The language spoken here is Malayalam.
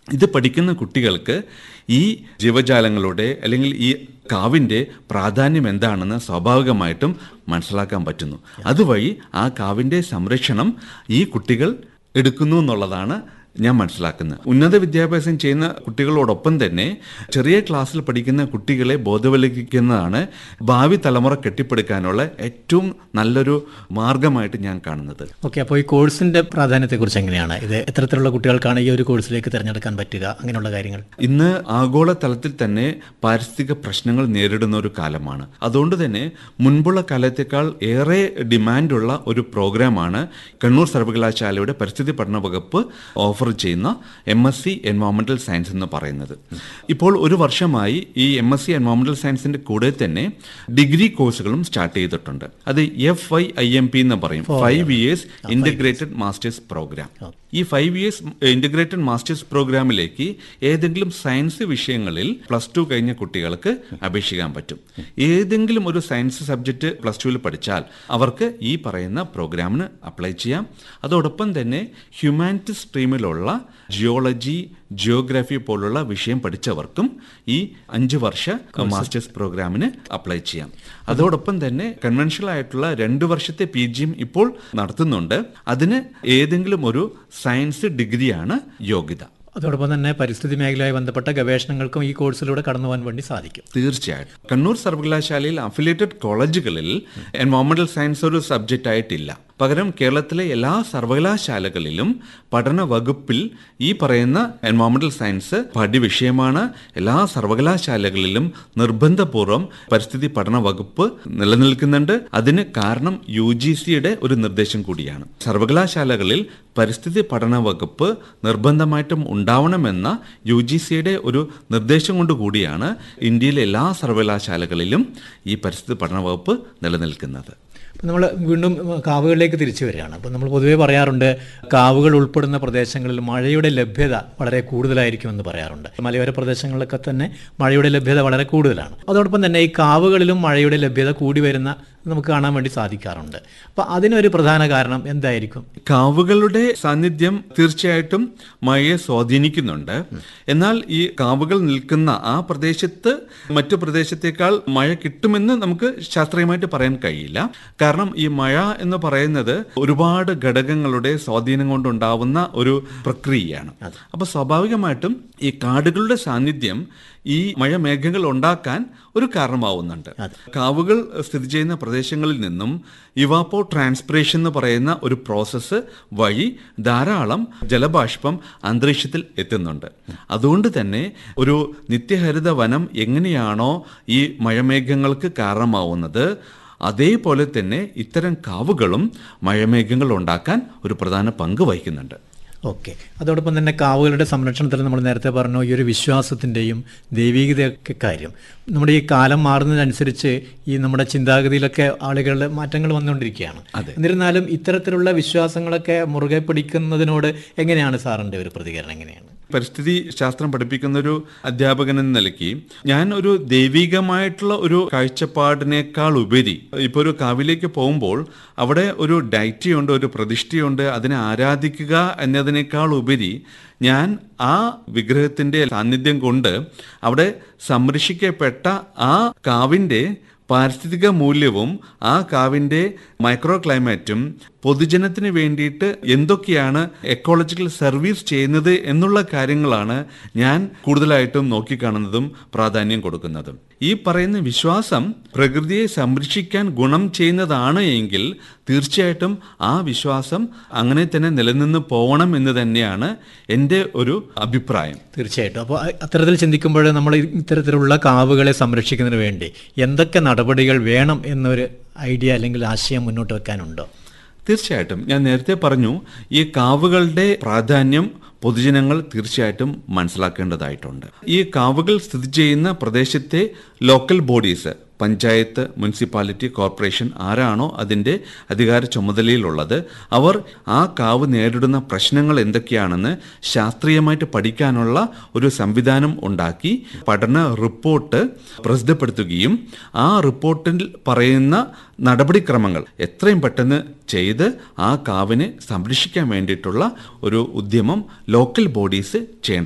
ഇത് പഠിക്കുന്ന കുട്ടികൾക്ക് ഈ ജീവജാലങ്ങളുടെ അല്ലെങ്കിൽ ഈ കാവിൻ്റെ പ്രാധാന്യം എന്താണെന്ന് സ്വാഭാവികമായിട്ടും മനസ്സിലാക്കാൻ പറ്റുന്നു അതുവഴി ആ കാവിൻ്റെ സംരക്ഷണം ഈ കുട്ടികൾ എടുക്കുന്നു എന്നുള്ളതാണ് ഞാൻ മനസ്സിലാക്കുന്നത് ഉന്നത വിദ്യാഭ്യാസം ചെയ്യുന്ന കുട്ടികളോടൊപ്പം തന്നെ ചെറിയ ക്ലാസ്സിൽ പഠിക്കുന്ന കുട്ടികളെ ബോധവൽക്കരിക്കുന്നതാണ് ഭാവി തലമുറ കെട്ടിപ്പടുക്കാനുള്ള ഏറ്റവും നല്ലൊരു മാർഗമായിട്ട് ഞാൻ കാണുന്നത് ഓക്കെ അപ്പോൾ ഈ കോഴ്സിന്റെ പ്രാധാന്യത്തെക്കുറിച്ച് എങ്ങനെയാണ് ഇത് എത്തരത്തിലുള്ള കുട്ടികൾക്കാണ് ഈ ഒരു കോഴ്സിലേക്ക് തിരഞ്ഞെടുക്കാൻ പറ്റുക അങ്ങനെയുള്ള കാര്യങ്ങൾ ഇന്ന് ആഗോള തലത്തിൽ തന്നെ പാരിസ്ഥിതിക പ്രശ്നങ്ങൾ നേരിടുന്ന ഒരു കാലമാണ് അതുകൊണ്ട് തന്നെ മുൻപുള്ള കാലത്തേക്കാൾ ഏറെ ഡിമാൻഡുള്ള ഒരു പ്രോഗ്രാമാണ് കണ്ണൂർ സർവകലാശാലയുടെ പരിസ്ഥിതി പഠന വകുപ്പ് ഓഫർ ചെയ്യുന്ന എം എസ് സി എൻവയോൺമെന്റൽ സയൻസ് എന്ന് പറയുന്നത് ഇപ്പോൾ ഒരു വർഷമായി ഈ എം എസ് സി എൻവയോൺമെന്റൽ സയൻസിന്റെ കൂടെ തന്നെ ഡിഗ്രി കോഴ്സുകളും സ്റ്റാർട്ട് ചെയ്തിട്ടുണ്ട് അത് F I I M P എന്ന് പറയും five years integrated masters program ഈ ഫൈവ് ഇയേഴ്സ് ഇന്റഗ്രേറ്റഡ് മാസ്റ്റേഴ്സ് പ്രോഗ്രാമിലേക്ക് ഏതെങ്കിലും സയൻസ് വിഷയങ്ങളിൽ പ്ലസ് ടു കഴിഞ്ഞ കുട്ടികൾക്ക് അപേക്ഷിക്കാൻ പറ്റും ഏതെങ്കിലും ഒരു സയൻസ് സബ്ജക്റ്റ് പ്ലസ് ടുവിൽ പഠിച്ചാൽ അവർക്ക് ഈ പറയുന്ന പ്രോഗ്രാമിന് അപ്ലൈ ചെയ്യാം അതോടൊപ്പം തന്നെ ഹ്യൂമാനിറ്റീസ് സ്ട്രീമിലുള്ള ജിയോളജി ജിയോഗ്രഫി പോലുള്ള വിഷയം പഠിച്ചവർക്കും ഈ അഞ്ച് വർഷ മാസ്റ്റേഴ്സ് പ്രോഗ്രാമിന് അപ്ലൈ ചെയ്യാം അതോടൊപ്പം തന്നെ കൺവെൻഷണൽ ആയിട്ടുള്ള രണ്ട് വർഷത്തെ പി ജിയും ഇപ്പോൾ നടത്തുന്നുണ്ട് അതിന് ഏതെങ്കിലും ഒരു സയൻസ് ഡിഗ്രിയാണ് യോഗ്യത അതോടൊപ്പം തന്നെ പരിസ്ഥിതി മേഖലയുമായി ബന്ധപ്പെട്ട ഗവേഷണങ്ങൾക്കും ഈ കോഴ്സിലൂടെ കടന്നു പോകാൻ വേണ്ടി സാധിക്കും തീർച്ചയായിട്ടും കണ്ണൂർ സർവകലാശാലയിൽ അഫിലിയേറ്റഡ് കോളേജുകളിൽ എൻവയോൺമെന്റൽ സയൻസ് ഒരു സബ്ജക്റ്റ് ആയിട്ടില്ല പകരം കേരളത്തിലെ എല്ലാ സർവകലാശാലകളിലും പഠന വകുപ്പിൽ ഈ പറയുന്ന എൻവയോൺമെന്റൽ സയൻസ് പാഠ്യവിഷയമാണ് എല്ലാ സർവകലാശാലകളിലും നിർബന്ധപൂർവ്വം പരിസ്ഥിതി പഠന വകുപ്പ് നിലനിൽക്കുന്നുണ്ട് അതിന് കാരണം യു ജി സിയുടെ ഒരു നിർദ്ദേശം കൂടിയാണ് സർവകലാശാലകളിൽ പരിസ്ഥിതി പഠന വകുപ്പ് നിർബന്ധമായിട്ടും ഉണ്ടാവണമെന്ന യു ജി സിയുടെ ഒരു നിർദ്ദേശം കൊണ്ട് കൂടിയാണ് ഇന്ത്യയിലെ എല്ലാ സർവകലാശാലകളിലും ഈ പരിസ്ഥിതി പഠന വകുപ്പ് നിലനിൽക്കുന്നത് അപ്പോൾ നമ്മൾ വീണ്ടും കാവുകളിലേക്ക് തിരിച്ചു വരികയാണ് അപ്പോൾ നമ്മൾ പൊതുവേ പറയാറുണ്ട് കാവുകൾ ഉൾപ്പെടുന്ന പ്രദേശങ്ങളിൽ മഴയുടെ ലഭ്യത വളരെ കൂടുതലായിരിക്കുമെന്ന് പറയാറുണ്ട് മലയോര പ്രദേശങ്ങളിലൊക്കെ തന്നെ മഴയുടെ ലഭ്യത വളരെ കൂടുതലാണ് അതോടൊപ്പം തന്നെ ഈ കാവുകളിലും മഴയുടെ ലഭ്യത കൂടി വരുന്ന നമുക്ക് കാണാൻ വേണ്ടി സാധിക്കാറുണ്ട് അപ്പോൾ അതിനൊരു പ്രധാന കാരണം എന്തായിരിക്കും കാവുകളുടെ സാന്നിധ്യം തീർച്ചയായിട്ടും മഴയെ സ്വാധീനിക്കുന്നുണ്ട് എന്നാൽ ഈ കാവുകൾ നിൽക്കുന്ന ആ പ്രദേശത്ത് മറ്റു പ്രദേശത്തേക്കാൾ മഴ കിട്ടുമെന്ന് നമുക്ക് ശാസ്ത്രീയമായിട്ട് പറയാൻ കഴിയില്ല കാരണം ഈ മഴ എന്ന് പറയുന്നത് ഒരുപാട് ഘടകങ്ങളുടെ സ്വാധീനം കൊണ്ടുണ്ടാവുന്ന ഒരു പ്രക്രിയയാണ് അപ്പൊ സ്വാഭാവികമായിട്ടും ഈ കാടുകളുടെ സാന്നിധ്യം ഈ മഴ മേഘങ്ങൾ ഉണ്ടാക്കാൻ ഒരു കാരണമാവുന്നുണ്ട് കാവുകൾ സ്ഥിതി ചെയ്യുന്ന പ്രദേശങ്ങളിൽ നിന്നും ഇവാപ്പോ ട്രാൻസ്പിറേഷൻ എന്ന് പറയുന്ന ഒരു പ്രോസസ്സ് വഴി ധാരാളം ജലബാഷ്പം അന്തരീക്ഷത്തിൽ എത്തുന്നുണ്ട് അതുകൊണ്ട് തന്നെ ഒരു നിത്യഹരിത വനം എങ്ങനെയാണോ ഈ മഴമേഘങ്ങൾക്ക് കാരണമാവുന്നത് അതേപോലെ തന്നെ ഇത്തരം കാവുകളും മഴമേഘങ്ങൾ ഉണ്ടാക്കാൻ ഒരു പ്രധാന പങ്ക് വഹിക്കുന്നുണ്ട് ഓക്കെ അതോടൊപ്പം തന്നെ കാവുകളുടെ സംരക്ഷണത്തിൽ നമ്മൾ നേരത്തെ പറഞ്ഞു ഈ ഒരു വിശ്വാസത്തിൻ്റെയും ദൈവീകതയൊക്കെ കാര്യം നമ്മുടെ ഈ കാലം മാറുന്നതിനനുസരിച്ച് ഈ നമ്മുടെ ചിന്താഗതിയിലൊക്കെ ആളുകളുടെ മാറ്റങ്ങൾ വന്നുകൊണ്ടിരിക്കുകയാണ് എന്നിരുന്നാലും ഇത്തരത്തിലുള്ള വിശ്വാസങ്ങളൊക്കെ മുറുകെ പിടിക്കുന്നതിനോട് എങ്ങനെയാണ് സാറിൻ്റെ ഒരു പ്രതികരണം എങ്ങനെയാണ് പരിസ്ഥിതി ശാസ്ത്രം പഠിപ്പിക്കുന്ന ഒരു അധ്യാപകൻ എന്ന നിലയ്ക്ക് ഞാൻ ഒരു ദൈവികമായിട്ടുള്ള ഒരു കാഴ്ചപ്പാടിനേക്കാൾ ഉപരി ഇപ്പോൾ ഒരു കാവിലേക്ക് പോകുമ്പോൾ അവിടെ ഒരു ഡൈറ്റിയുണ്ട് ഒരു പ്രതിഷ്ഠയുണ്ട് അതിനെ ആരാധിക്കുക എന്നതിനേക്കാൾ ഉപരി ഞാൻ ആ വിഗ്രഹത്തിന്റെ സാന്നിധ്യം കൊണ്ട് അവിടെ സംരക്ഷിക്കപ്പെട്ട ആ കാവിന്റെ പാരിസ്ഥിതിക മൂല്യവും ആ കാവിന്റെ മൈക്രോ ക്ലൈമറ്റും പൊതുജനത്തിന് വേണ്ടിയിട്ട് എന്തൊക്കെയാണ് എക്കോളജിക്കൽ സർവീസ് ചെയ്യുന്നത് എന്നുള്ള കാര്യങ്ങളാണ് ഞാൻ കൂടുതലായിട്ടും നോക്കിക്കാണുന്നതും പ്രാധാന്യം കൊടുക്കുന്നതും ഈ പറയുന്ന വിശ്വാസം പ്രകൃതിയെ സംരക്ഷിക്കാൻ ഗുണം ചെയ്യുന്നതാണ് എങ്കിൽ തീർച്ചയായിട്ടും ആ വിശ്വാസം അങ്ങനെ തന്നെ നിലനിന്ന് പോകണം എന്ന് തന്നെയാണ് എൻ്റെ ഒരു അഭിപ്രായം തീർച്ചയായിട്ടും അപ്പോൾ അത്തരത്തിൽ ചിന്തിക്കുമ്പോൾ നമ്മൾ ഇത്തരത്തിലുള്ള കാവുകളെ സംരക്ഷിക്കുന്നതിന് വേണ്ടി എന്തൊക്കെ നടപടികൾ വേണം എന്നൊരു ഐഡിയ അല്ലെങ്കിൽ ആശയം മുന്നോട്ട് വെക്കാനുണ്ടോ തീർച്ചയായിട്ടും ഞാൻ നേരത്തെ പറഞ്ഞു ഈ കാവുകളുടെ പ്രാധാന്യം പൊതുജനങ്ങൾ തീർച്ചയായിട്ടും മനസ്സിലാക്കേണ്ടതായിട്ടുണ്ട് ഈ കാവുകൾ സ്ഥിതി ചെയ്യുന്ന പ്രദേശത്തെ local bodies panchayat municipality corporation ആരാണോ അതിൻ്റെ അധികാര ചുമതലയിലുള്ളത് അവർ ആ കാവ് നേരിടുന്ന പ്രശ്നങ്ങൾ എന്തൊക്കെയാണെന്ന് ശാസ്ത്രീയമായിട്ട് പഠിക്കാനുള്ള ഒരു സംവിധാനം ഉണ്ടാക്കി പഠന റിപ്പോർട്ട് പ്രസിദ്ധപ്പെടുത്തുകയും ആ റിപ്പോർട്ടിൽ പറയുന്ന നടപടിക്രമങ്ങൾ എത്രയും പെട്ടെന്ന് ചെയ്ത് ആ കാവിനെ സംരക്ഷിക്കാൻ വേണ്ടിയിട്ടുള്ള ഒരു ഉദ്യമം ലോക്കൽ ബോഡീസ് ചെയ്യേണ്ടത്